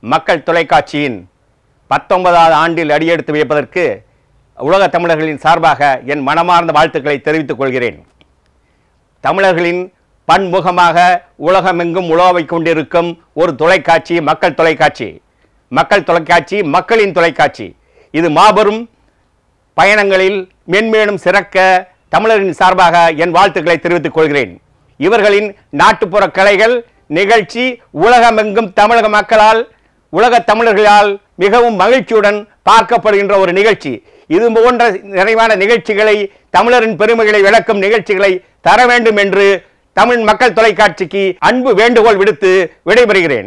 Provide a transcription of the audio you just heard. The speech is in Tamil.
மக்கள் தொலைக்காட்சியின் பத்தொன்பதாவது ஆண்டில் அடியெடுத்து வைப்பதற்கு உலகத் தமிழர்களின் சார்பாக என் மனமார்ந்த வாழ்த்துக்களை தெரிவித்துக் கொள்கிறேன் தமிழர்களின் பன்முகமாக உலகமெங்கும் உலாவிக் கொண்டிருக்கும் ஒரு தொலைக்காட்சி மக்கள் தொலைக்காட்சி மக்கள் தொலைக்காட்சி மக்களின் தொலைக்காட்சி இது மாபெரும் பயணங்களில் மென்மேலும் சிறக்க தமிழரின் சார்பாக என் வாழ்த்துக்களை தெரிவித்துக் கொள்கிறேன் இவர்களின் நாட்டுப்புற கலைகள் நிகழ்ச்சி உலகமெங்கும் தமிழக மக்களால் உலக தமிழர்களால் மிகவும் மகிழ்ச்சியுடன் பார்க்கப்படுகின்ற ஒரு நிகழ்ச்சி இது போன்ற நிறைவான நிகழ்ச்சிகளை தமிழரின் பெருமைகளை விளக்கும் நிகழ்ச்சிகளை தர வேண்டும் என்று தமிழ் மக்கள் தொலைக்காட்சிக்கு அன்பு வேண்டுகோள் விடுத்து விடைபெறுகிறேன்